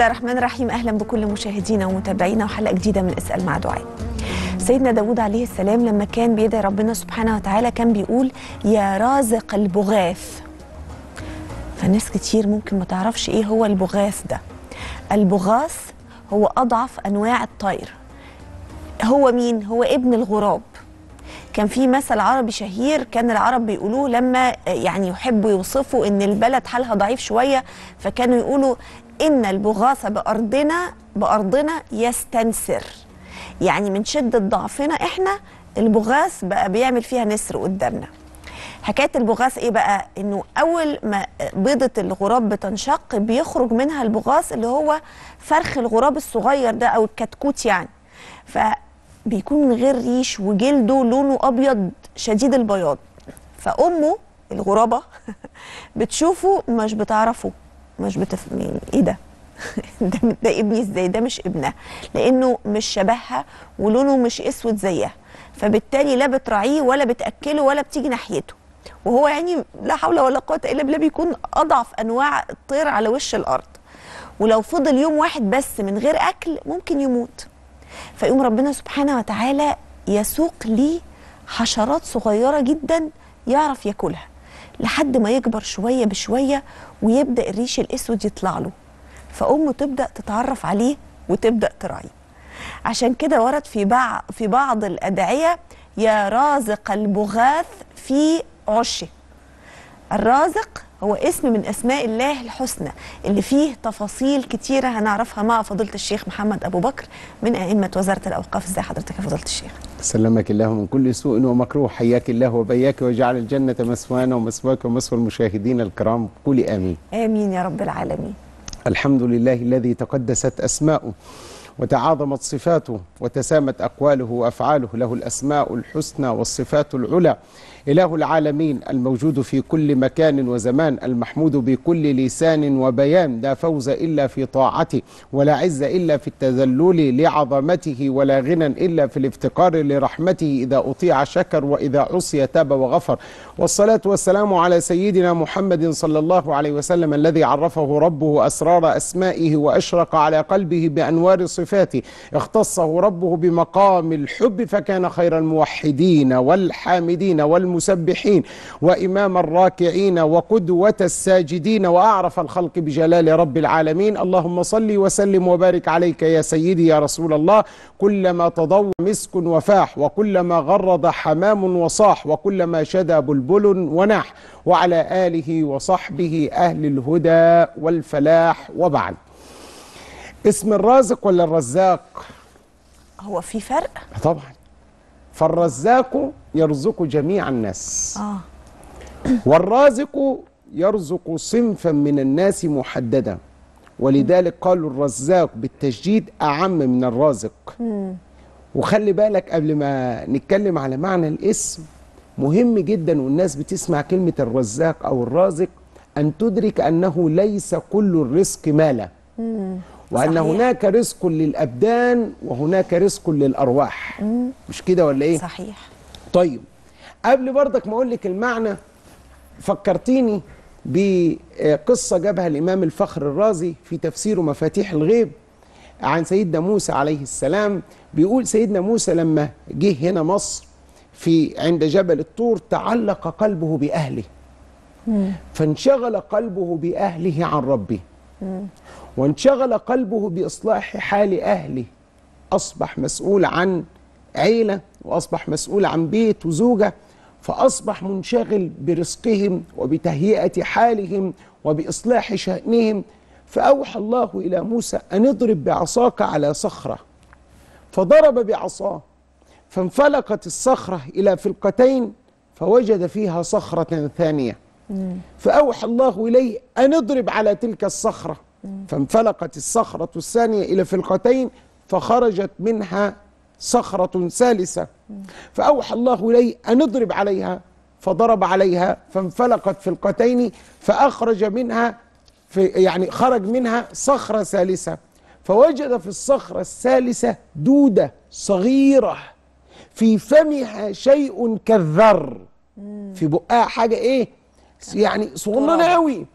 الرحمن الرحيم أهلا بكل مشاهدينا ومتابعينا وحلقة جديدة من اسأل مع دعاء سيدنا داود عليه السلام لما كان بيدعي ربنا سبحانه وتعالى كان بيقول يا رازق البغاث فناس كتير ممكن ما تعرفش ايه هو البغاث ده البغاث هو أضعف أنواع الطير هو مين؟ هو ابن الغراب كان في مثل عربي شهير كان العرب بيقولوه لما يعني يحبوا يوصفوا ان البلد حالها ضعيف شويه فكانوا يقولوا ان البغاث بارضنا بارضنا يستنسر يعني من شده ضعفنا احنا البغاث بقى بيعمل فيها نسر قدامنا حكايه البغاث ايه بقى انه اول ما بيضه الغراب بتنشق بيخرج منها البغاث اللي هو فرخ الغراب الصغير ده او الكتكوت يعني فبيكون من غير ريش وجلده لونه ابيض شديد البياض فامه الغرابه بتشوفه مش بتعرفه مش بتف... يعني ايه ده ده ده ابني ازاي ده مش ابنها لانه مش شبهها ولونه مش اسود زيها فبالتالي لا بتراعيه ولا بتاكله ولا بتيجي ناحيته وهو يعني لا حول ولا قوه الا بالله بيكون اضعف انواع الطير على وش الارض ولو فضل يوم واحد بس من غير اكل ممكن يموت فيقوم ربنا سبحانه وتعالى يسوق ليه حشرات صغيره جدا يعرف ياكلها لحد ما يكبر شويه بشويه ويبدا الريش الاسود يطلع له فامه تبدا تتعرف عليه وتبدا تراعيه عشان كده ورد في بعض في بعض الادعيه يا رازق البغاث في عشه الرازق هو اسم من اسماء الله الحسنى اللي فيه تفاصيل كتيره هنعرفها مع فضيله الشيخ محمد ابو بكر من ائمه وزاره الاوقاف ازي حضرتك يا فضيله الشيخ سلمك الله من كل سوء ومكروه حياك الله وبياك وجعل الجنة مسوانا ومسواك ومسوى المشاهدين الكرام قولي آمين امين يا رب العالمين الحمد لله الذي تقدست أسماؤه وتعاظمت صفاته وتسامت أقواله وأفعاله له الأسماء الحسنى والصفات العلى إله العالمين الموجود في كل مكان وزمان المحمود بكل لسان وبيان لا فوز إلا في طاعته ولا عز إلا في التذلل لعظمته ولا غنى إلا في الافتقار لرحمته إذا أطيع شكر وإذا عصي تاب وغفر والصلاة والسلام على سيدنا محمد صلى الله عليه وسلم الذي عرفه ربه أسرار أسمائه وأشرق على قلبه بأنوار صفاته اختصه ربه بمقام الحب فكان خير الموحدين والحامدين والمسبحين وإمام الراكعين وقدوة الساجدين وأعرف الخلق بجلال رب العالمين اللهم صل وسلم وبارك عليك يا سيدي يا رسول الله كلما تضوى مسك وفاح وكلما غرد حمام وصاح وكلما شدى بلبل وناح وعلى آله وصحبه أهل الهدى والفلاح وبعد اسم الرازق ولا الرزاق هو في فرق طبعا فالرزاق يرزق جميع الناس اه والرازق يرزق صنفا من الناس محددا ولذلك قالوا الرزاق بالتشديد أعم من الرازق وخلي بالك قبل ما نتكلم على معنى الاسم مهم جدا والناس بتسمع كلمة الرزاق أو الرازق أن تدرك أنه ليس كل الرزق مالا وأن صحيح. هناك رزق للأبدان وهناك رزق للأرواح مش كده ولا إيه؟ صحيح طيب قبل برضك ما اقول لك المعنى فكرتيني بقصه جابها الامام الفخر الرازي في تفسير مفاتيح الغيب عن سيدنا موسى عليه السلام بيقول سيدنا موسى لما جه هنا مصر في عند جبل الطور تعلق قلبه باهله فانشغل قلبه باهله عن ربه وانشغل قلبه باصلاح حال اهله اصبح مسؤول عن عيله واصبح مسؤول عن بيت وزوجه فاصبح منشغل برزقهم وبتهيئه حالهم وباصلاح شانهم فاوحى الله الى موسى ان اضرب بعصاك على صخره فضرب بعصاه فانفلقت الصخره الى فلقتين فوجد فيها صخره ثانيه فأوحى الله إليه أن اضرب على تلك الصخرة فانفلقت الصخرة الثانية إلى فلقتين فخرجت منها صخرة ثالثة فأوحى الله إليه أن اضرب عليها فضرب عليها فانفلقت فلقتين فأخرج منها في يعني خرج منها صخرة ثالثة فوجد في الصخرة الثالثة دودة صغيرة في فمها شيء كالذر في بقها حاجة إيه يعني صغننة تراب. قوي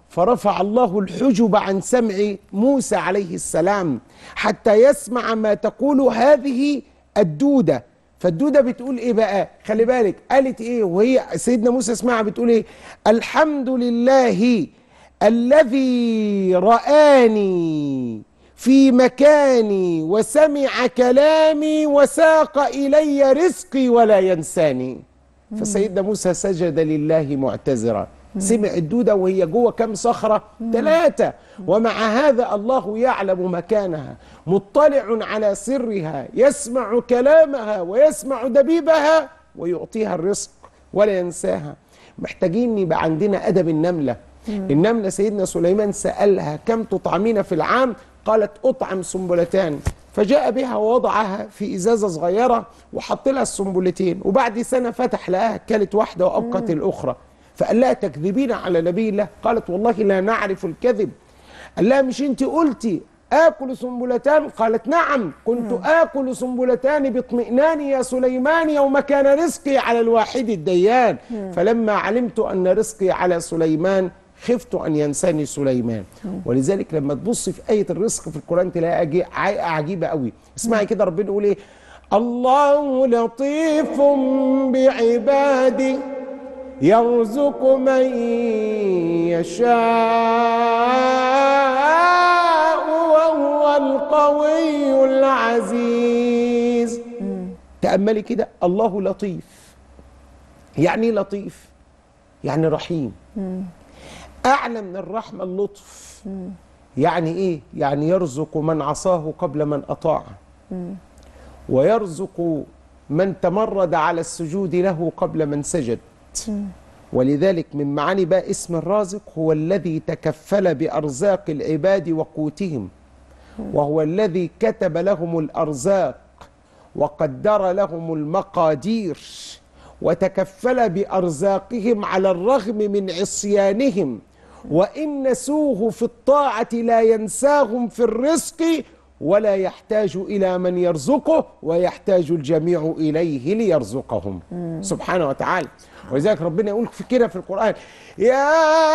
فرفع الله الحجب عن سمع موسى عليه السلام حتى يسمع ما تقول هذه الدودة فالدودة بتقول ايه بقى خلي بالك قالت ايه وهي سيدنا موسى اسمعها بتقول ايه الحمد لله الذي رآني في مكاني وسمع كلامي وساق إلي رزقي ولا ينساني فسيدنا موسى سجد لله معتذرا سمع الدودة وهي جوه كم صخرة ثلاثة ومع هذا الله يعلم مكانها مطلع على سرها يسمع كلامها ويسمع دبيبها ويعطيها الرزق ولا ينساها محتاجين يبقى عندنا أدب النملة النملة سيدنا سليمان سألها كم تطعمين في العام قالت أطعم سنبلتان فجاء بها ووضعها في إزازة صغيرة وحط لها السنبلتين وبعد سنة فتح لها كلت واحدة وأبقت الأخرى فقال لها تكذبين على نبي الله قالت والله لا نعرف الكذب قال لها مش انت قلتي آكل سنبلتان قالت نعم كنت آكل سنبلتان باطمئنان يا سليمان يوم كان رزقي على الواحد الديان فلما علمت أن رزقي على سليمان خفت أن ينساني سليمان ولذلك لما تبص في آية الرزق في القرآن تلاقيها عجي- عي- عجيبة قوي اسمعي كده ربنا يقول إيه الله لطيف بعباده يرزق من يشاء وهو القوي العزيز تأملي كده الله لطيف يعني إيه لطيف يعني رحيم أعلى من الرحمة اللطف يعني إيه يعني يرزق من عصاه قبل من أطاعه ويرزق من تمرد على السجود له قبل من سجد ولذلك من معاني بقى اسم الرازق هو الذي تكفل بأرزاق العباد وقوتهم وهو الذي كتب لهم الأرزاق وقدر لهم المقادير وتكفل بأرزاقهم على الرغم من عصيانهم وإن نسوه في الطاعة لا ينساهم في الرزق ولا يحتاج إلى من يرزقه ويحتاج الجميع إليه ليرزقهم سبحانه وتعالى ولذلك ربنا يقول في كده في القرآن يا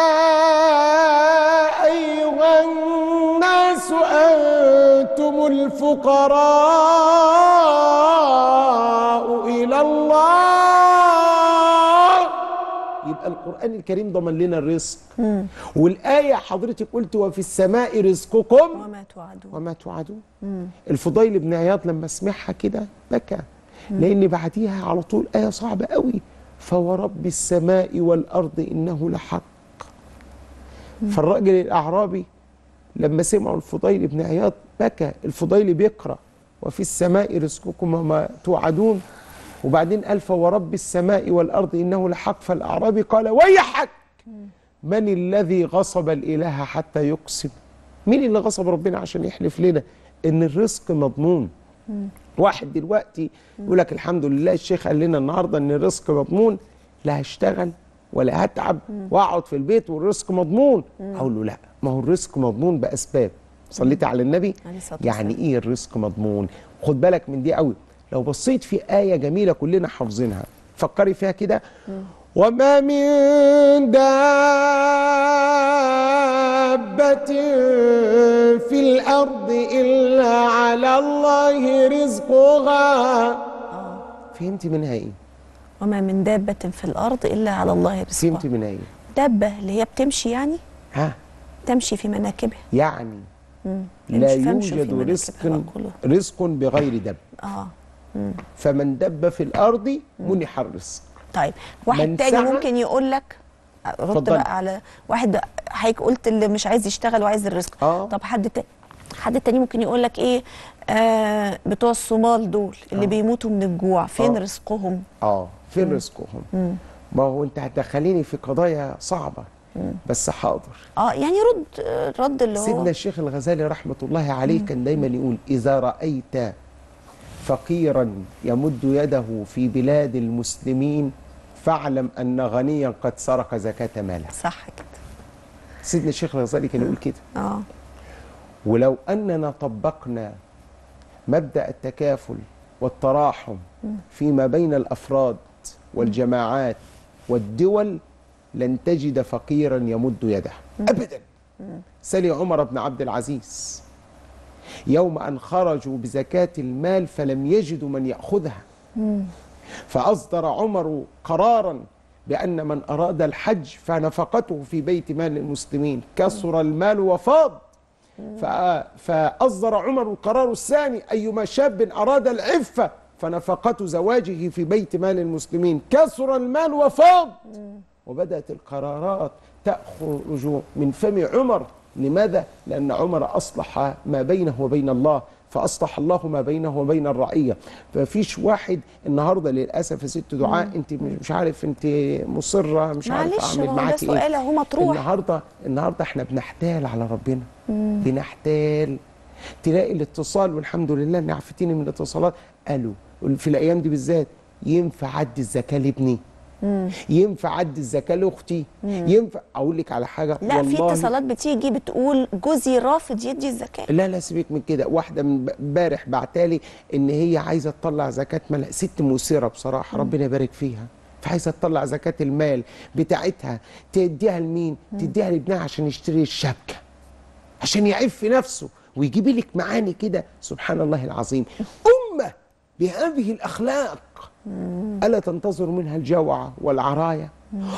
أيها الناس أنتم الفقراء إلى الله يبقى القرآن الكريم ضمن لنا الرزق والآية حضرتك قلت وفي السماء رزقكم وما توعدون وما توعدون الفضيل بن عياض لما سمعها كده بكى لان بعديها على طول ايه صعبه قوي فورب السماء والارض انه لحق فالراجل الاعرابي لما سمعوا الفضيل بن عياض بكى الفضيل بيقرا وفي السماء رزقكم وما توعدون وبعدين قال فورب السماء والارض انه لحق فالاعرابي قال ويحك من الذي غصب الاله حتى يقسم مين اللي غصب ربنا عشان يحلف لنا ان الرزق مضمون واحد دلوقتي يقول لك الحمد لله الشيخ قال لنا النهارده ان الرزق مضمون لا هشتغل ولا هتعب واقعد في البيت والرزق مضمون اقول له لا ما هو الرزق مضمون باسباب صليت على النبي عليه الصلاة يعني ايه الرزق مضمون خد بالك من دي قوي لو بصيت في ايه جميله كلنا حافظينها فكري فيها كده وما من دابة في الأرض إلا على الله رزقها فهمتي منها إيه؟ وما من دابة في الأرض إلا على الله رزقها فهمتي منها إيه؟ دابة اللي هي بتمشي يعني ها تمشي في مناكبها يعني مم. لا تمشي فامشوا في يوجد مناكبها رزق وكلوا. رزق بغير دب اه فمن دب في الأرض منح الرزق طيب واحد من تاني سعى- ممكن يقول لك رد اتفضلي. بقى على واحد حضرتك قلت اللي مش عايز يشتغل وعايز الرزق آه. طب حد تاني حد تاني ممكن يقول لك ايه آه بتوع الصومال دول اللي آه. بيموتوا من الجوع فين آه. رزقهم اه فين رزقهم ما هو انت هتدخليني في قضايا صعبه بس حاضر اه يعني رد آه، رد اللي هو سيدنا الشيخ الغزالي رحمه الله عليه كان دايما يقول اذا رايت فقيرا يمد يده في بلاد المسلمين فاعلم ان غنيا قد سرق زكاه ماله صح كده سيدنا الشيخ الغزالي كان يقول كده اه ولو اننا طبقنا مبدا التكافل والتراحم فيما بين الافراد والجماعات والدول لن تجد فقيرا يمد يده ابدا سلي عمر بن عبد العزيز يوم ان خرجوا بزكاه المال فلم يجدوا من ياخذها فاصدر عمر قرارا بان من اراد الحج فنفقته في بيت مال المسلمين كثر المال وفاض فأ- فأصدر عمر القرار الثاني أيما شاب أراد العفة فنفقة زواجه في بيت مال المسلمين كثر المال وفاض وبدأت القرارات تأخرج من فم عمر لماذا؟ لأن عمر أصلح ما بينه وبين الله فأصلح الله ما بينه وبين الرعية ففيش واحد النهاردة للأسف يا ست دعاء أنت مش عارف أنت مصرة مش عارف معلش أعمل هو ده معاكي سؤال إيه اهو مطروح النهارده النهارده احنا بنحتال على ربنا بنحتال تلاقي الاتصال والحمد لله ان عفتيني من الاتصالات قالوا في الايام دي بالذات ينفع ادي الزكاه لابني ينفع ادي الزكاه لاختي ينفع اقول لك على حاجه لا في والله اتصالات بتيجي بتقول جوزي رافض يدي الزكاه لا لا سيبك من كده واحده من امبارح بعتالي ان هي عايزه تطلع زكاه مال ست مثيره بصراحه ربنا يبارك فيها فعايزه تطلع زكاه المال بتاعتها تديها لمين تديها لابنها عشان يشتري الشبكه عشان يعف نفسه ويجيب لك معاني كده سبحان الله العظيم امه بهذه الاخلاق الا تنتظر منها الجوع والعرايه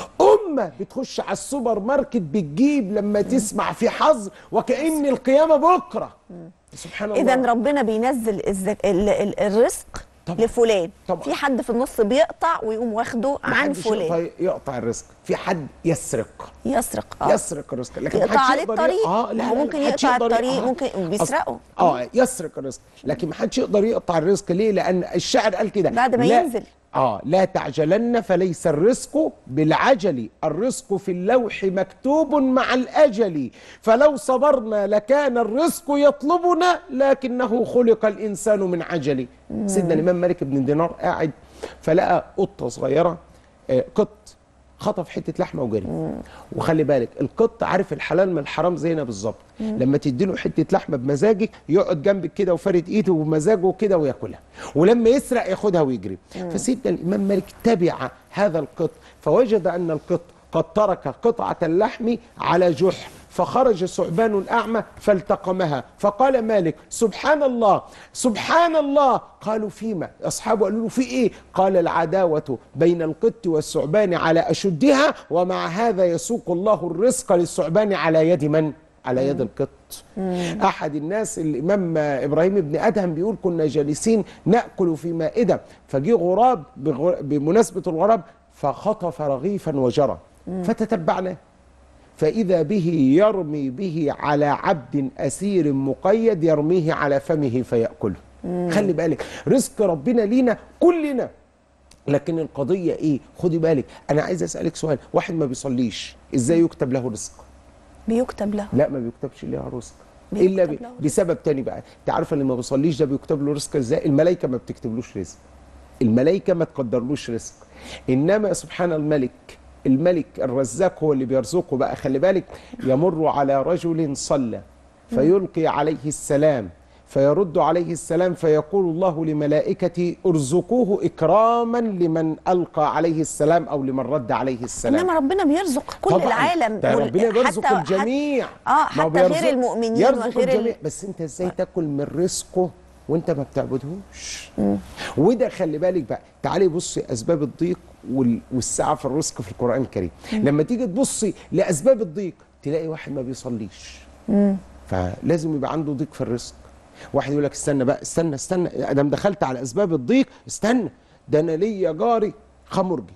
امه بتخش على السوبر ماركت بتجيب لما تسمع في حظر وكأن القيامه بكره سبحان الله اذا ربنا بينزل الزك... ال... ال... الرزق طبعا. لفلان طبعا. في حد في النص بيقطع ويقوم واخده عن محدش فلان يقطع, يقطع الرزق في حد يسرق يسرق اه يسرق الرزق لكن يقطع محدش عليه يقدر الطريق. ي- اه لا ما هو لا، ممكن محدش يقطع يقدر ي- الطريق، آه. ممكن بيسرقوا. اه يسرق الرزق لكن محدش يقدر يقطع الرزق ليه لان الشاعر قال كده بعد ما لا- ينزل. اه لا تعجلن فليس الرزق بالعجل الرزق في اللوح مكتوب مع الاجل فلو صبرنا لكان الرزق يطلبنا لكنه خلق الانسان من عجل سيدنا الامام مالك بن دينار قاعد فلقى قطه صغيره آه، قط خطف حته لحمه وجري وخلي بالك القط عارف الحلال من الحرام زينا بالظبط لما تديله حته لحمه بمزاجك يقعد جنبك كده وفارد ايده ومزاجه كده وياكلها ولما يسرق ياخدها ويجري فسيدنا الامام مالك تبع هذا القط فوجد ان القط قد ترك قطعه اللحم على جحر فخرج ثعبان أعمى فالتقمها فقال مالك سبحان الله سبحان الله قالوا فيما أصحابه قالوا له في إيه قال العداوة بين القط والثعبان على أشدها ومع هذا يسوق الله الرزق للثعبان على يد من؟ على يد القط أحد الناس الإمام إبراهيم بن أدهم بيقول كنا جالسين نأكل في مائدة فجي غراب بغ- بمناسبة الغراب فخطف رغيفا وجرى فتتبعناه فإذا به يرمي به على عبد أسير مقيد يرميه على فمه فيأكله خلي بالك رزق ربنا لينا كلنا لكن القضية إيه خدي بالك أنا عايز أسألك سؤال واحد ما بيصليش إزاي يكتب له رزق بيكتب له لا ما بيكتبش لها رزق بيكتب الا ب... له رزق. بسبب تاني بقى انت عارفه اللي ما بيصليش ده بيكتب له رزق ازاي الملائكه ما بتكتبلوش رزق الملائكه ما تقدرلوش رزق انما سبحان الملك الملك الرزاق هو اللي بيرزقه بقى خلي بالك يمر على رجل صلى فيلقي عليه السلام فيرد عليه السلام فيقول الله لملائكته ارزقوه اكراما لمن القى عليه السلام او لمن رد عليه السلام انما ربنا بيرزق كل طبعاً. العالم ده وال- ربنا بيرزق حتى- الجميع اه ما هو حتى بيرزق- غير المؤمنين يرزق وغير الجميع ال... بس انت ازاي تاكل من رزقه وانت ما بتعبدهوش وده خلي بالك بقى تعالي بصي اسباب الضيق وال- والسعه في الرزق في القران الكريم لما تيجي تبصي لاسباب الضيق تلاقي واحد ما بيصليش فلازم يبقى عنده ضيق في الرزق واحد يقول لك استنى بقى استنى استنى ادم دخلت على اسباب الضيق استنى ده انا ليا جاري خمرجي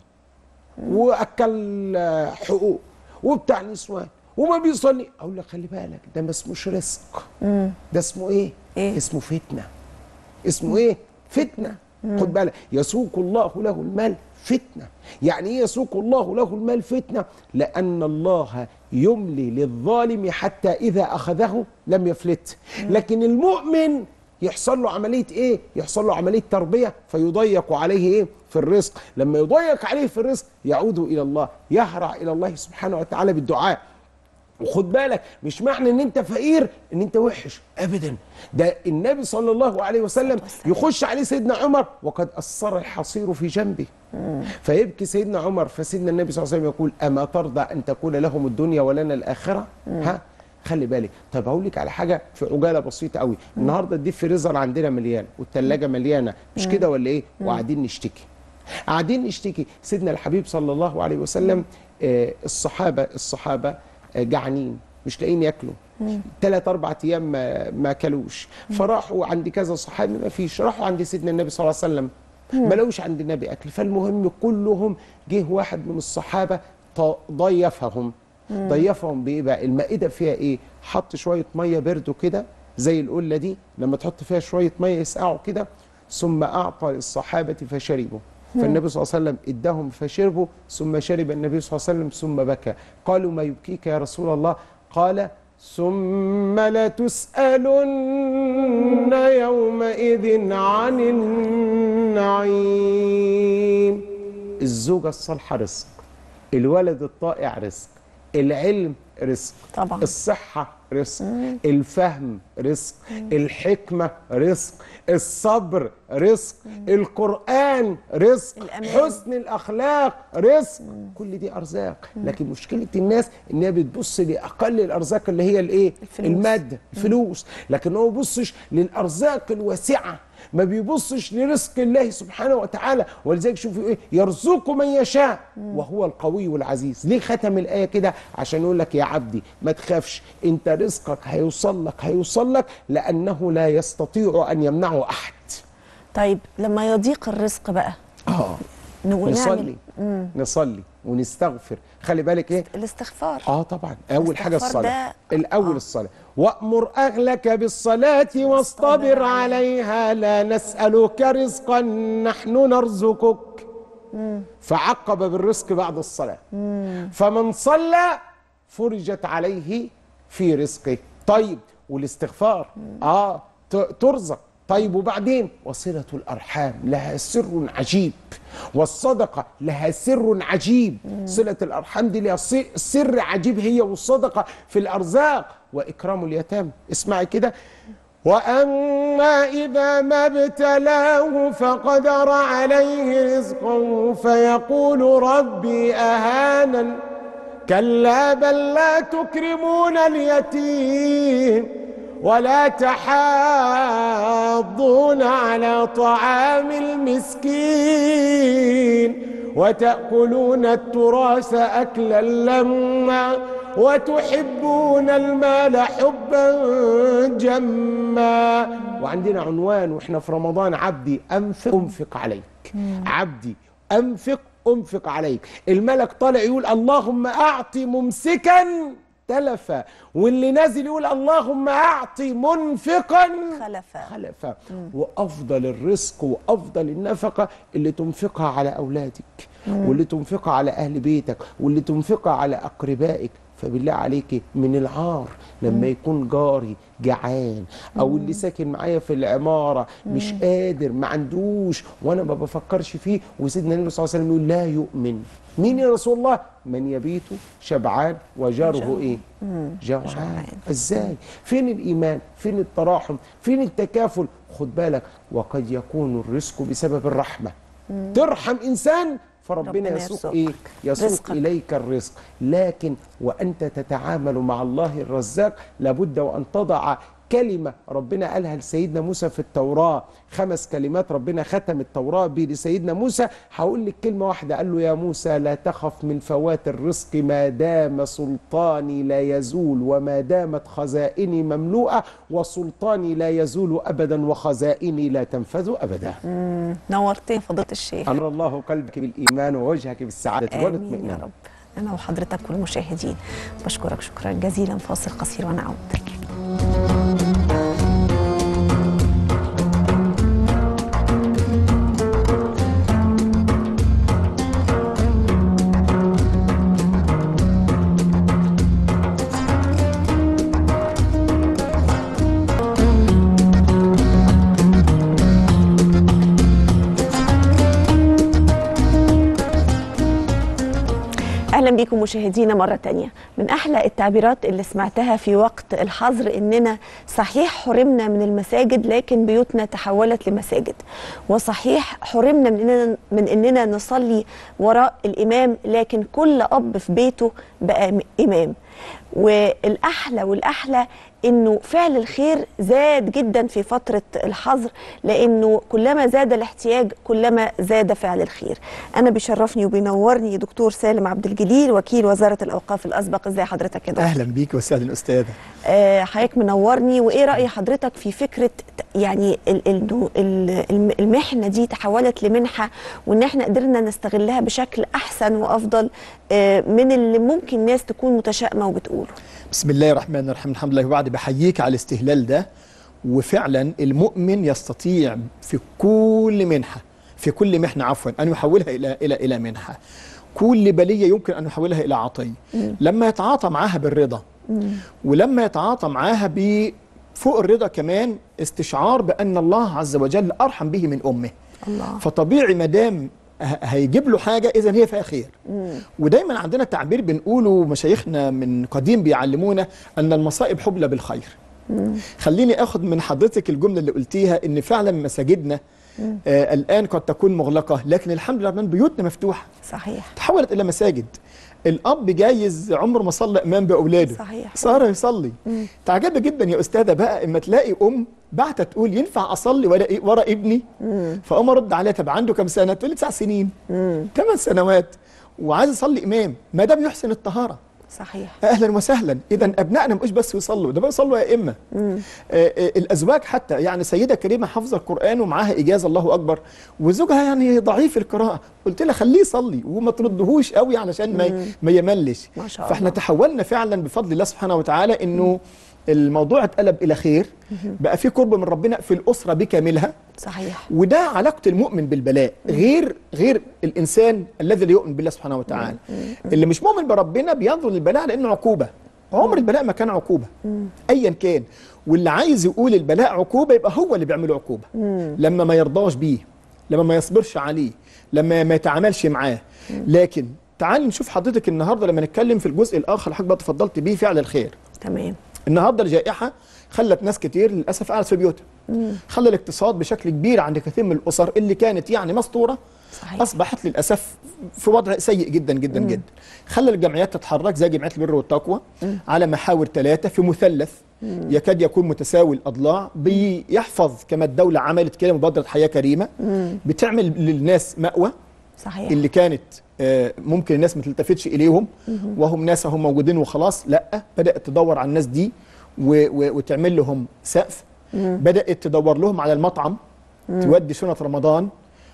واكل آه، حقوق وبتاع نسوان وما بيصلي اقول لك خلي بالك ده ما اسموش رزق ده اسمه ايه؟ إيه؟ اسمه فتنه اسمه ايه؟ فتنه خد بالك يسوق الله له المال فتنه يعني ايه يسوق الله له المال فتنه؟ لان الله يملي للظالم حتى اذا اخذه لم يفلت لكن المؤمن يحصل له عمليه ايه؟ يحصل له عمليه تربيه فيضيق عليه ايه؟ في الرزق، لما يضيق عليه في الرزق يعود الى الله، يهرع الى الله سبحانه وتعالى بالدعاء. وخد بالك مش معنى ان انت فقير ان انت وحش ابدا ده النبي صلى الله عليه وسلم يخش عليه سيدنا عمر وقد اثر الحصير في جنبه فيبكي سيدنا عمر فسيدنا النبي صلى الله عليه وسلم يقول اما ترضى ان تكون لهم الدنيا ولنا الاخره ها خلي بالك طب هقول لك على حاجه في عجاله بسيطه قوي النهارده الديب فريزر عندنا مليان والثلاجه مليانه مش كده ولا ايه وقاعدين نشتكي قاعدين نشتكي سيدنا الحبيب صلى الله عليه وسلم آه الصحابه الصحابه آه جعانين مش لاقيين ياكلوا ثلاث اربع ايام ما, ما كلوش فراحوا عند كذا صحابي ما فيش راحوا عند سيدنا النبي صلى الله عليه وسلم ما لقوش عند النبي اكل فالمهم كلهم جه واحد من الصحابه ط- ضيفهم ضيفهم بايه بقى المائده فيها ايه حط شويه ميه برده كده زي القله دي لما تحط فيها شويه ميه يسقعوا كده ثم اعطى للصحابه فشربوا فالنبي صلى الله عليه وسلم اداهم فشربوا ثم شرب النبي صلى الله عليه وسلم ثم بكى قالوا ما يبكيك يا رسول الله قال ثم لتسألن يومئذ عن النعيم الزوجة الصالحة رزق الولد الطائع رزق العلم رزق طبعا. الصحة رزق الفهم رزق الحكمة رزق الصبر رزق القرآن رزق الأمان. حسن الأخلاق رزق كل دي أرزاق لكن مشكلة الناس إنها بتبص لأقل الأرزاق اللي هي الإيه الفلوس. المادة الفلوس لكن هو بيبصش للأرزاق الواسعة ما بيبصش لرزق الله سبحانه وتعالى ولذلك شوفوا ايه يرزق من يشاء وهو القوي العزيز ليه ختم الايه كده عشان يقول لك يا عبدي ما تخافش انت رزقك هيوصل لك هيوصل لك لانه لا يستطيع ان يمنعه احد طيب لما يضيق الرزق بقى اه نقول نصلي نعمل نصلي ونستغفر خلي بالك ايه الاستغفار اه طبعا اول حاجه الاستغفار الصلاه ده- الاول آه. الصلاه وامر اهلك بالصلاه واصطبر عليها لا نسالك رزقا نحن نرزقك فعقب بالرزق بعد الصلاه فمن صلى فرجت عليه في رزقه طيب والاستغفار اه ت- ترزق طيب وبعدين وصلة الأرحام لها سر عجيب والصدقة لها سر عجيب صلة الأرحام دي لها ص- سر عجيب هي والصدقة في الأرزاق وإكرام اليتام اسمعي كده وأما إذا ما ابتلاه فقدر عليه رزقه فيقول ربي أهانن كلا بل لا تكرمون اليتيم ولا تحاضون على طعام المسكين وتأكلون التراث أكلا لما وتحبون المال حبا جما وعندنا عنوان واحنا في رمضان عبدي أنفق أنفق عليك عبدي أنفق أنفق عليك الملك طالع يقول اللهم أعطي ممسكا تلفا واللي نازل يقول اللهم أعطي منفقا خلفا خلفا وافضل الرزق وافضل النفقه اللي تنفقها على اولادك واللي تنفقها على اهل بيتك واللي تنفقها على اقربائك فبالله عليك من العار لما يكون جاري جعان او اللي ساكن معايا في العماره مش قادر ما عندوش وانا ما بفكرش فيه وسيدنا النبي صلى الله عليه وسلم يقول لا يؤمن مين يا رسول الله من يبيت شبعان وجاره ايه جوعان ازاي فين الايمان فين التراحم فين التكافل خد بالك وقد يكون الرزق بسبب الرحمه ترحم انسان فربنا ربنا يسوق يرزقك. ايه يسوق رزقك. اليك الرزق لكن وانت تتعامل مع الله الرزاق لابد وان تضع كلمة ربنا قالها لسيدنا موسى في التوراة خمس كلمات ربنا ختم التوراة بيه لسيدنا موسى هقول لك كلمة واحدة قال له يا موسى لا تخف من فوات الرزق ما دام سلطاني لا يزول وما دامت خزائني مملوءة وسلطاني لا يزول أبدا وخزائني لا تنفذ أبدا نورتني فضيله الشيخ أمر الله قلبك بالإيمان ووجهك بالسعادة امين والاطمئنان يا رب انا وحضرتك والمشاهدين بشكرك شكرا جزيلا فاصل قصير ونعود اهلا بيكم مشاهدينا مره تانية من احلى التعبيرات اللي سمعتها في وقت الحظر اننا صحيح حرمنا من المساجد لكن بيوتنا تحولت لمساجد وصحيح حرمنا من اننا من اننا نصلي وراء الامام لكن كل اب في بيته بقى م- امام والاحلى والاحلى انه فعل الخير زاد جدا في فتره الحظر لانه كلما زاد الاحتياج كلما زاد فعل الخير انا بيشرفني وبينورني دكتور سالم عبد الجليل وكيل وزاره الاوقاف الاسبق ازي حضرتك يا دكتور اهلا بيك واستاذ الاستاذه آه، حضرتك منورني وايه راي حضرتك في فكره ت- يعني ال- ال- ال- الم- المحنه دي تحولت لمنحه وان احنا قدرنا نستغلها بشكل احسن وافضل آه، من اللي ممكن ناس تكون متشائمه وبتقوله بسم الله الرحمن الرحيم الحمد لله وبعد بحييك على الاستهلال ده وفعلا المؤمن يستطيع في كل منحه في كل محنه عفوا ان يحولها الى الى الى منحه كل بليه يمكن ان يحولها الى عطيه لما يتعاطى معاها بالرضا ولما يتعاطى معاها ب فوق الرضا كمان استشعار بان الله عز وجل ارحم به من امه الله فطبيعي ما دام ه- هيجيب له حاجه اذا هي فيها خير ودايما عندنا تعبير بنقوله مشايخنا من قديم بيعلمونا ان المصائب حبلى بالخير خليني اخد من حضرتك الجمله اللي قلتيها ان فعلا مساجدنا آه الان قد تكون مغلقه لكن الحمد لله من بيوتنا مفتوحه صحيح تحولت الى مساجد الاب جايز عمره ما صلى امام باولاده صحيح. صار يصلي تعجبي جدا يا استاذه بقى اما تلاقي ام بعتة تقول ينفع اصلي ورا ورا ابني فاقوم ارد عليها طب عنده كام سنه تقول لي تسع سنين ثمان سنوات وعايز يصلي امام ما دام يحسن الطهاره صحيح اهلا وسهلا اذا ابنائنا مش بس يصلوا ده بقى يصلوا يا اما آه آه الازواج حتى يعني سيده كريمه حافظه القران ومعاها اجازه الله اكبر وزوجها يعني ضعيف القراءه قلت لها خليه يصلي وما تردهوش قوي علشان ما ما يملش ما شاء فاحنا الله. تحولنا فعلا بفضل الله سبحانه وتعالى انه الموضوع اتقلب الى خير بقى في قرب من ربنا في الاسره بكاملها صحيح وده علاقة المؤمن بالبلاء غير غير الإنسان الذي لا يؤمن بالله سبحانه وتعالى اللي مش مؤمن بربنا بينظر للبلاء لأنه عقوبة عمر البلاء ما كان عقوبة أيا كان واللي عايز يقول البلاء عقوبة يبقى هو اللي بيعمله عقوبة لما ما يرضاش بيه لما ما يصبرش عليه لما ما يتعاملش معاه لكن تعال نشوف حضرتك النهارده لما نتكلم في الجزء الآخر اللي حضرتك بقى تفضلت بيه فعل الخير تمام النهارده الجائحه خلت ناس كتير للاسف قاعده في بيوتها خلى الاقتصاد بشكل كبير عند كثير من الاسر اللي كانت يعني مسطوره صحيح. اصبحت للاسف في وضع سيء جدا جدا جدا خلى الجمعيات تتحرك زي جمعيه البر والتقوى على محاور ثلاثه في مثلث يكاد يكون متساوي الاضلاع بيحفظ كما الدوله عملت كده مبادره حياه كريمه بتعمل للناس مأوى صحيح اللي كانت آه، ممكن الناس ما تلتفتش اليهم وهم ناس هم موجودين وخلاص لا بدات تدور على الناس دي و و وتعمل لهم سقف بدات تدور لهم على المطعم تودي شنط رمضان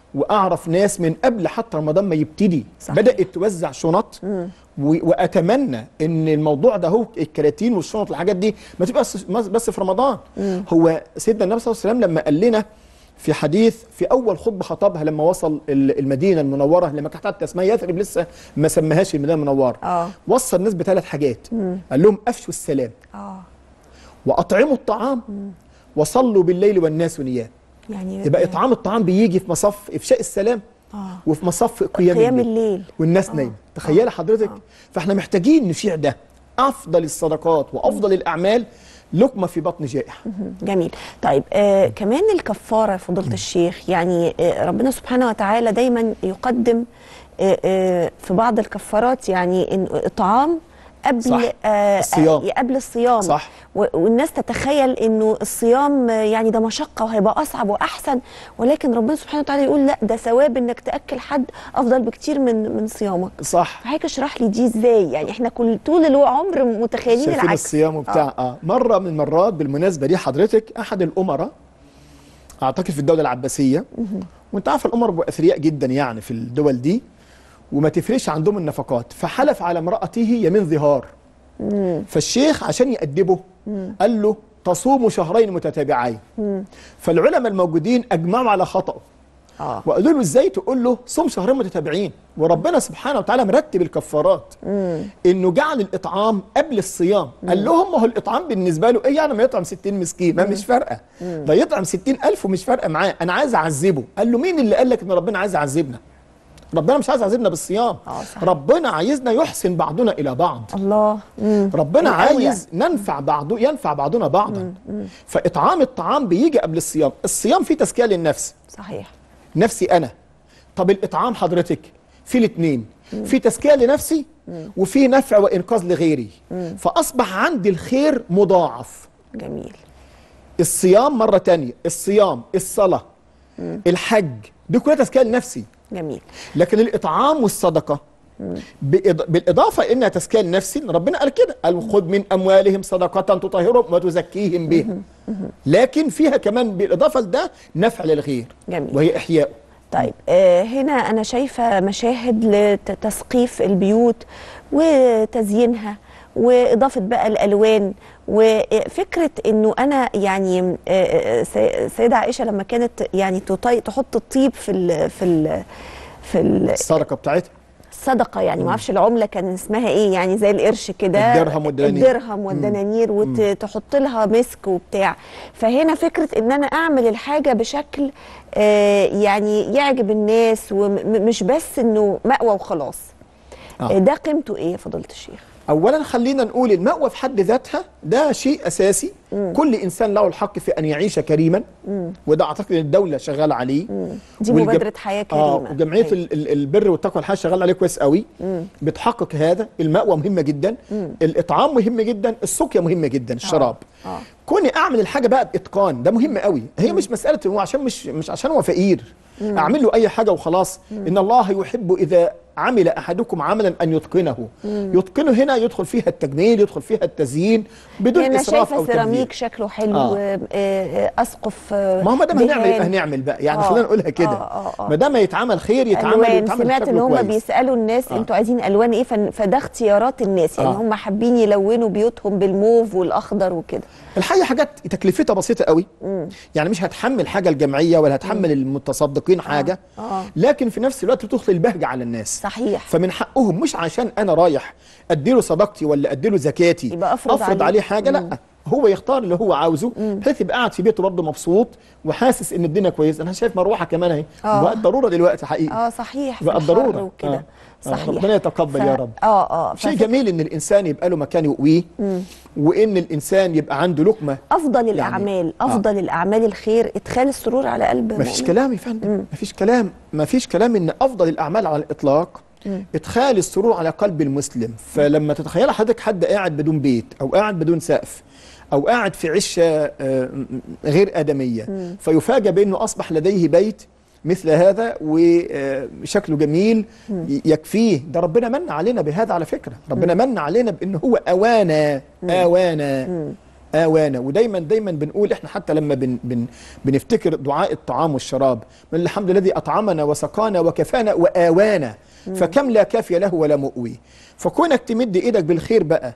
واعرف ناس من قبل حتى رمضان ما يبتدي صحيح. بدات توزع شنط و- واتمنى ان الموضوع ده هو الكراتين والشنط الحاجات دي ما تبقاش بس بس في رمضان هو سيدنا النبي صلى الله عليه وسلم لما قال لنا في حديث في اول خطبه خطبها لما وصل ال- المدينه المنوره لما كانت حتى اسمها يثرب لسه ما سماهاش المدينه المنوره آه. وصى الناس بثلاث حاجات قال لهم افشوا السلام اه واطعموا الطعام وصلوا بالليل والناس نيام يعني يبقى اطعام الطعام بيجي في مصف افشاء السلام آه. وفي مصف قيام, قيام الليل. الليل. والناس آه. نايمه تخيل حضرتك فاحنا محتاجين نشيع ده افضل الصدقات وافضل الاعمال لقمه في بطن جائع جميل طيب آه كمان الكفاره فضيله الشيخ يعني آه ربنا سبحانه وتعالى دايما يقدم آه آه في بعض الكفارات يعني إن اطعام قبل صح. آه الصيام. آه قبل الصيام صح. و- والناس تتخيل انه الصيام آه، يعني ده مشقه وهيبقى اصعب واحسن ولكن ربنا سبحانه وتعالى يقول لا ده ثواب انك تاكل حد افضل بكتير من من صيامك صح فحضرتك اشرح لي دي ازاي يعني احنا كل طول العمر متخيلين شايفين العكس الصيام وبتاع آه. آه. مره من المرات بالمناسبه دي حضرتك احد الامراء اعتقد في الدوله العباسيه وانت عارف الامراء بيبقوا اثرياء جدا يعني في الدول دي وما تفرقش عندهم النفقات فحلف على امراته يمين ظهار فالشيخ عشان يأدبه قال له تصوم شهرين متتابعين فالعلماء الموجودين اجمعوا على خطأه اه وقالوا له ازاي تقول له صوم شهرين متتابعين وربنا سبحانه وتعالى مرتب الكفارات انه جعل الاطعام قبل الصيام قال لهم ما هو الاطعام بالنسبه له ايه يعني ما يطعم 60 مسكين ما مش فارقه ده يطعم 60000 ومش فارقه معاه انا عايز اعذبه قال له مين اللي قال لك ان ربنا عايز يعذبنا ربنا مش عايز يعذبنا بالصيام آه، صحيح. ربنا عايزنا يحسن بعضنا الى بعض الله مم. ربنا الأولى. عايز ننفع بعض ينفع بعضنا بعضا فاطعام الطعام بيجي قبل الصيام الصيام فيه تزكيه للنفس صحيح نفسي انا طب الاطعام حضرتك في الاثنين في تزكيه لنفسي وفي نفع وانقاذ لغيري فاصبح عندي الخير مضاعف جميل الصيام مره تانية الصيام الصلاه الحج دي كلها تزكيه لنفسي جميل لكن الاطعام والصدقه بإض- بالاضافه انها تزكيه لنفسي إن ربنا قال كده قال خذ من اموالهم صدقه تطهرهم وتزكيهم بها لكن فيها كمان بالاضافه لده نفع للغير جميل. وهي احياء طيب آه، هنا أنا شايفة مشاهد لتسقيف البيوت وتزيينها وإضافة بقى الألوان وفكرة إنه أنا يعني آه، آه، سي- سيدة عائشة لما كانت يعني تطي- تحط الطيب في ال في ال في ال- الصدقه بتاعتها الصدقه يعني ما اعرفش العمله كان اسمها ايه يعني زي القرش كده الدرهم والدنانير. الدرهم والدنانير وتحط لها مسك وبتاع فهنا فكره ان انا اعمل الحاجه بشكل آه يعني يعجب الناس ومش بس انه مأوى وخلاص آه. آه. ده قيمته ايه يا فضيله الشيخ اولا خلينا نقول المأوى في حد ذاتها ده شيء اساسي كل انسان له الحق في ان يعيش كريما وده اعتقد ان الدوله شغاله عليه دي والجم- مبادرة حياة اه كريمة. وجمعيه أيوة. ال- ال- البر والتقوى الحياه شغاله عليه كويس قوي بتحقق هذا المأوى مهمه جدا الاطعام مهم جدا السقيا مهمه جدا الشراب آه. كوني اعمل الحاجه بقى باتقان ده مهم قوي هي مش مساله هو عشان مش مش عشان هو فقير اعمل له اي حاجه وخلاص ان الله يحب اذا عمل احدكم عملا ان يتقنه يتقنه هنا يدخل فيها التجميل يدخل فيها التزيين بدون انا اسراف شايفه او سيراميك تبذير شكله حلو آه. آه. آه اسقف آه ما هو ما دام هنعمل دهان. يبقى هنعمل بقى يعني آه. خلينا نقولها كده آه، آه، آه. ما دام يتعمل خير يتعمل الوان يتعمل سمعت ان بشكل هم كويس. بيسالوا الناس آه. انتوا عايزين الوان ايه فن- فده اختيارات الناس يعني آه. هم حابين يلونوا بيوتهم بالموف والاخضر وكده الحقيقه حاجات تكلفتها بسيطه قوي يعني مش هتحمل حاجه الجمعيه ولا هتحمل المتصدقين حاجه آه. لكن في نفس الوقت بتدخل البهجه على الناس صحيح فمن حقهم مش عشان انا رايح اديله صدقتي ولا اديله زكاتي يبقى أفرض افرض عليه. عليه حاجه لا هو يختار اللي هو عاوزه بحيث يبقى قاعد في بيته برضه مبسوط وحاسس ان الدنيا كويسه انا شايف مروحه كمان اهي آه. بقت ضروره دلوقتي حقيقي اه صحيح في بقى الحر ضروره وكده آه. آه. صحيح ربنا يتقبل يا رب اه اه شيء ففك- جميل ان الانسان يبقى له مكان يقويه وان الانسان يبقى عنده لقمه افضل الاعمال آه. افضل الاعمال الخير ادخال السرور على قلب ما فيش مؤمن. كلام يا فندم ما فيش كلام ما فيش كلام ان افضل الاعمال على الاطلاق ادخال السرور على قلب المسلم فلما تتخيل حضرتك حد قاعد بدون بيت او قاعد بدون سقف او قاعد في عشه آه، غير ادميه فيفاجأ بانه اصبح لديه بيت مثل هذا وشكله جميل ي- يكفيه ده ربنا من علينا بهذا على فكره ربنا من علينا بان هو اوانا اوانا آوانا ودايما دايما بنقول احنا حتى لما بن بن بنفتكر دعاء الطعام والشراب من الحمد الذي أطعمنا وسقانا وكفانا وآوانا فكم لا كافي له ولا مؤوي فكونك تمد ايدك بالخير بقى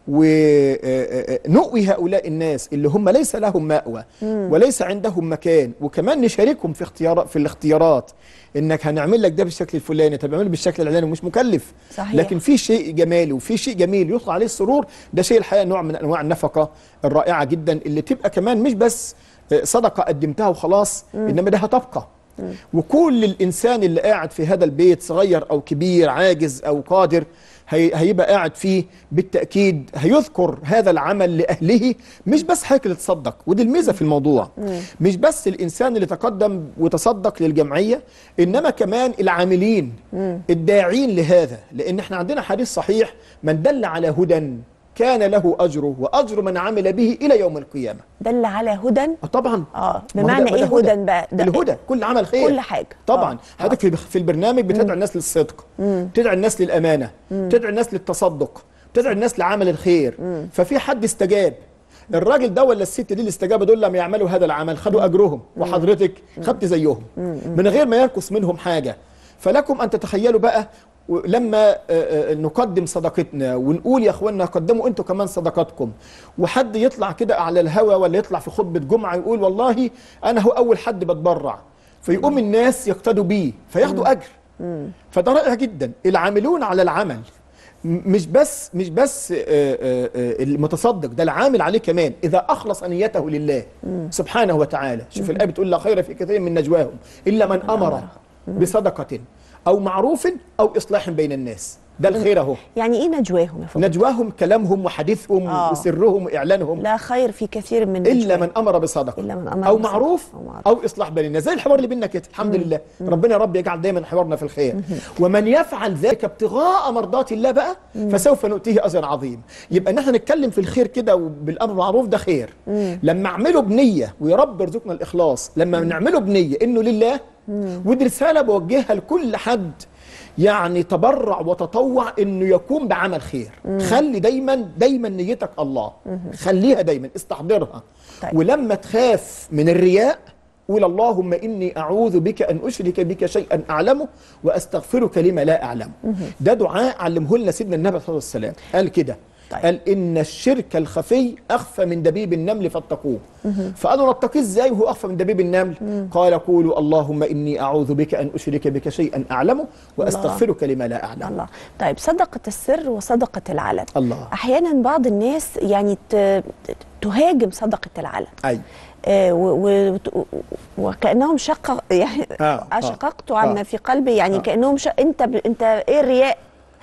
ونؤوي هؤلاء الناس اللي هم ليس لهم مأوى وليس عندهم مكان وكمان نشاركهم في اختيار في الاختيارات انك هنعمل لك ده بالشكل الفلاني طب اعمله بالشكل العلاني ومش مكلف صحيح. لكن في شيء جمالي وفي شيء جميل يطلع عليه السرور ده شيء الحقيقه نوع من انواع النفقه الرائعه جدا اللي تبقى كمان مش بس صدقه قدمتها وخلاص انما ده هتبقى وكل الانسان اللي قاعد في هذا البيت صغير او كبير عاجز او قادر هي هيبقى قاعد فيه بالتاكيد هيذكر هذا العمل لاهله مش بس حضرتك اللي تصدق ودي الميزه في الموضوع مش بس الانسان اللي تقدم وتصدق للجمعيه انما كمان العاملين الداعين لهذا لان احنا عندنا حديث صحيح من دل على هدى كان له اجره واجر من عمل به الى يوم القيامه دل على هدى آه طبعا اه ما هو بمعنى ده- ايه ده هدى بقى ده الهدى كل عمل خير كل حاجة. طبعا آه. حضرتك في في البرنامج بتدعو الناس للصدق تدعو الناس للامانه تدعو الناس للتصدق تدعو الناس لعمل الخير ففي حد استجاب الراجل ده ولا الست دي اللي استجابوا دول لما يعملوا هذا العمل خدوا اجرهم وحضرتك خدت زيهم من غير ما ينقص منهم حاجه فلكم ان تتخيلوا بقى و- لما آه، آه، نقدم صدقتنا ونقول يا اخوانا قدموا انتوا كمان صدقاتكم وحد يطلع كده على الهوا ولا يطلع في خطبه جمعه يقول والله انا هو اول حد بتبرع فيقوم الناس يقتدوا بيه فياخدوا اجر فده رائع جدا العاملون على العمل م- مش بس مش بس آه، آه، آه، المتصدق ده العامل عليه كمان اذا اخلص نيته لله سبحانه وتعالى شوف الايه بتقول لا خير في كثير من نجواهم الا من امر بصدقه او معروف او اصلاح بين الناس ده الخير اهو يعني ايه نجواهم يا فندم نجواهم كلامهم وحديثهم آه. وسرهم واعلانهم لا خير في كثير من الا نجواهم. من امر بصدقه إلا من أمر او بصدقة معروف أو معروف. او اصلاح بين الناس زي الحوار اللي بيننا كده الحمد لله ربنا يا رب يجعل دايما حوارنا في الخير ومن يفعل ذلك ابتغاء مرضات الله بقى فسوف نؤتيه اجرا عظيم يبقى ان احنا نتكلم في الخير كده وبالامر بالمعروف ده خير لما اعمله بنيه ويا رب يرزقنا الاخلاص لما نعمله بنيه انه لله ودي رساله بوجهها لكل حد يعني تبرع وتطوع انه يقوم بعمل خير خلي دايما دايما نيتك الله خليها دايما استحضرها طيب. ولما تخاف من الرياء قول اللهم اني اعوذ بك ان اشرك بك شيئا اعلمه واستغفرك لما لا اعلمه ده دعاء علمه لنا سيدنا النبي صلى الله عليه وسلم قال كده طيب. قال ان الشرك الخفي اخفى من دبيب النمل فاتقوه فقالوا نتقيه ازاي وهو اخفى من دبيب النمل قال قولوا اللهم اني اعوذ بك ان اشرك بك شيئا اعلمه واستغفرك لما لا اعلم الله طيب صدقة السر وصدقة العلن الله. أحيانا بعض الناس يعني ت- تهاجم صدقة العلن اي آه، و- و- و- وكأنهم شق يعني آه، آه، شققت عما آه. في قلبي يعني آه. كأنهم ش... أنت ب... أنت إيه الرياء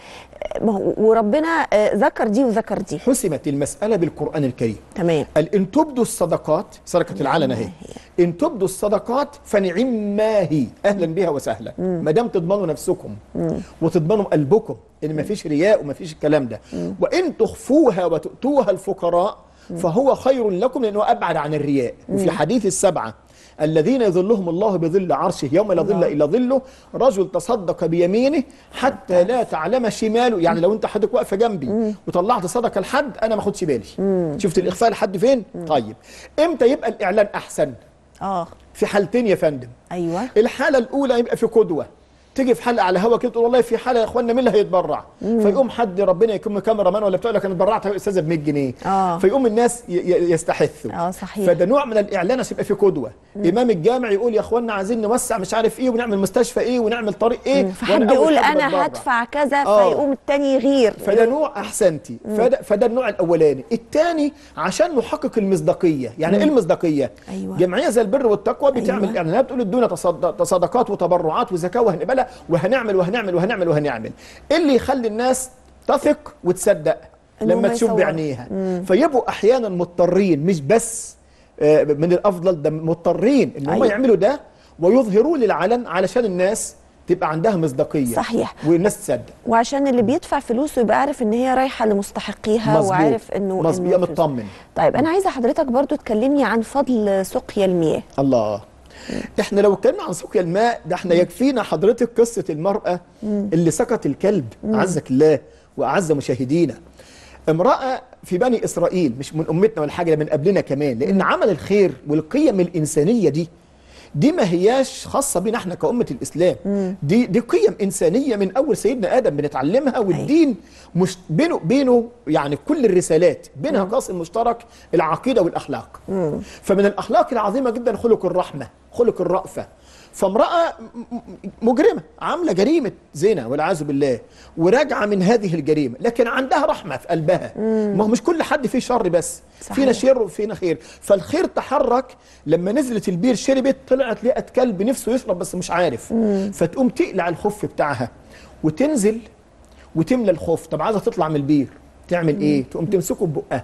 آه، ما هو وربنا آه، ذكر دي وذكر دي حسمت المساله بالقران الكريم تمام قال ان تبدوا الصدقات صدقه العلن اهي ان تبدوا الصدقات فنعم ما هي اهلا بها وسهلا ما دام تضمنوا نفسكم وتضمنوا قلبكم ان ما فيش رياء وما فيش الكلام ده وان تخفوها وتؤتوها الفقراء فهو خير لكم لانه ابعد عن الرياء وفي حديث السبعه الذين يظلهم الله بظل عرشه يوم لا ظل الا ظله رجل تصدق بيمينه حتى لا تعلم شماله يعني لو انت حضرتك واقفه جنبي وطلعت صدقه لحد انا ما اخدش بالي شفت الاخفاء لحد فين طيب امتى يبقى الاعلان احسن اه في حالتين يا فندم ايوه الحاله الاولى يبقى في قدوه تيجي في حلقه على هوا كده تقول والله في حاله يا اخوانا مين اللي هيتبرع فيقوم حد ربنا يكون كاميرا مان ولا بتاع لك انا اتبرعت يا استاذه ب 100 جنيه آه. فيقوم الناس ي- ي- يستحثوا اه صحيح فده نوع من الاعلان عشان يبقى في قدوه امام الجامع يقول يا اخوانا عايزين نوسع مش عارف ايه ونعمل مستشفى ايه ونعمل طريق ايه فحد وأنا أول يقول حد انا بتبرع. هدفع كذا آه. فيقوم التاني يغير فده نوع احسنتي فده, فده النوع الاولاني الثاني عشان نحقق المصداقيه يعني ايه المصداقيه أيوة. جمعيه زي البر والتقوى بتعمل أيوة. اعلانات بتقول ادونا تصد- تصدقات وتبرعات وزكاه وهنقبلها وهنعمل وهنعمل وهنعمل وهنعمل ايه اللي يخلي الناس تثق وتصدق إن هم لما تشوف يصوروا. بعينيها فيبقوا احيانا مضطرين مش بس آه، من الافضل ده مضطرين ان هم أيوة. يعملوا ده ويظهروه للعلن علشان الناس تبقى عندها مصداقيه صحيح. والناس تصدق وعشان اللي بيدفع فلوسه يبقى عارف ان هي رايحه لمستحقيها مظبوط. وعارف انه مظبوط إنه يبقى فلوس. مطمن طيب انا عايزه حضرتك برضو تكلمني عن فضل سقيا المياه الله احنا لو اتكلمنا عن سقيا الماء ده احنا يكفينا حضرتك قصه المراه اللي سقط الكلب عزك الله واعز مشاهدينا امراه في بني اسرائيل مش من امتنا ولا حاجه ده من قبلنا كمان لان عمل الخير والقيم الانسانيه دي دي ما هياش خاصه بينا احنا كأمة الإسلام دي دي قيم إنسانية من أول سيدنا آدم بنتعلمها والدين مش بينه بينه يعني كل الرسالات بينها قاسم مشترك العقيدة والأخلاق فمن الأخلاق العظيمة جدا خلق الرحمة خلق الرأفة فامرأة م- م- مجرمة عاملة جريمة زنا والعياذ بالله وراجعة من هذه الجريمة لكن عندها رحمة في قلبها ما هو مش كل حد فيه شر بس صحيح. فينا شر وفينا خير فالخير تحرك لما نزلت البير شربت طلعت لقت كلب نفسه يشرب بس مش عارف فتقوم تقلع الخف بتاعها وتنزل وتملى الخف طب عايزه تطلع من البير تعمل ايه تقوم تمسكه ببقها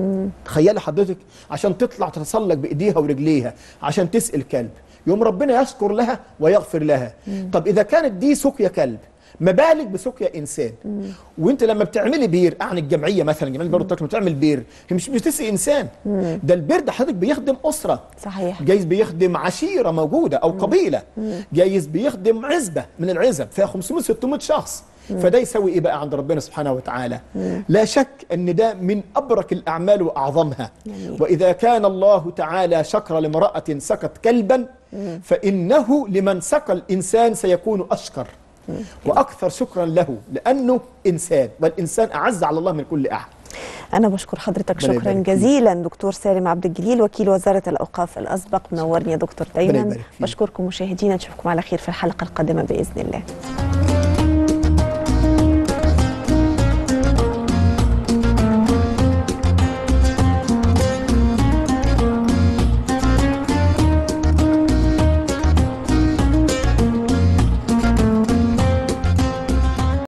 تخيلي حضرتك عشان تطلع تتسلق بايديها ورجليها عشان تسقي الكلب يوم ربنا يشكر لها ويغفر لها طب اذا كانت دي سقيا كلب ما بالك بسقيا انسان وانت لما بتعملي بير اعني الجمعيه مثلا جمعيه البر والتقوى بتعمل بير هي مش بتسقي انسان ده البير ده حضرتك بيخدم اسره صحيح جايز بيخدم عشيره موجوده او قبيله جايز بيخدم عزبه من العزب فيها 500 600 شخص فده يسوي ايه بقى عند ربنا سبحانه وتعالى لا شك ان ده من ابرك الاعمال واعظمها جميل. واذا كان الله تعالى شكر لامراه سكت كلبا فانه لمن سقى الانسان سيكون اشكر واكثر شكرا له لانه انسان والانسان اعز على الله من كل احد انا بشكر حضرتك ربنا شكرا يبارك فيك. جزيلا دكتور سالم عبد الجليل وكيل وزاره الاوقاف الاسبق منورني يا دكتور ربنا دايما يبارك فيك. بشكركم مشاهدينا نشوفكم على خير في الحلقه القادمه باذن الله